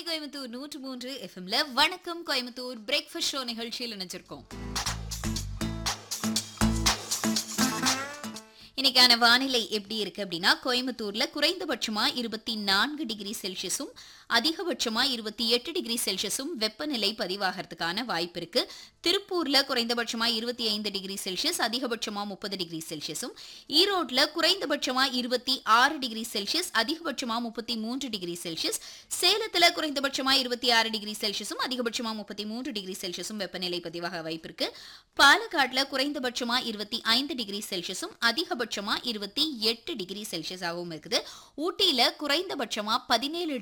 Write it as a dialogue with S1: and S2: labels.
S1: கோயம்புத்தூர் நூற்று மூன்று எஃப்எம்ல வணக்கம் கோயம்புத்தூர் பிரேக்ஃபாஸ்ட் ஷோ நிகழ்ச்சியில் நினைச்சிருக்கோம் இன்னைக்கான வானிலை எப்படி இருக்கு அப்படின்னா கோயம்புத்தூர்ல குறைந்தபட்சமா இருபத்தி நான்கு டிகிரி செல்சியஸும் அதிகபட்சமா இருபத்தி எட்டு டிகிரி செல்சியஸும் வெப்பநிலை பதிவாகிறதுக்கான வாய்ப்பு இருக்கு திருப்பூர்ல குறைந்தபட்சமா இருபத்தி ஐந்து டிகிரி செல்சியஸ் அதிகபட்சமா முப்பது டிகிரி செல்சியஸும் ஈரோட்ல குறைந்தபட்சமா இருபத்தி ஆறு டிகிரி செல்சியஸ் அதிகபட்சமா முப்பத்தி மூன்று டிகிரி செல்சியஸ் சேலத்துல குறைந்தபட்சமா இருபத்தி ஆறு டிகிரி செல்சியஸும் அதிகபட்சமா முப்பத்தி மூன்று டிகிரி செல்சியஸும் வெப்பநிலை பதிவாக வாய்ப்பு இருக்கு பாலக்காட்டுல குறைந்தபட்சமா இருபத்தி ஐந்து டிகிரி செல்சியஸும் அதிகபட்சமா இருபத்தி எட்டு டிகிரி செல்சியஸ் ஆகவும் இருக்குது ஊட்டியில குறைந்தபட்சமா பதினேழு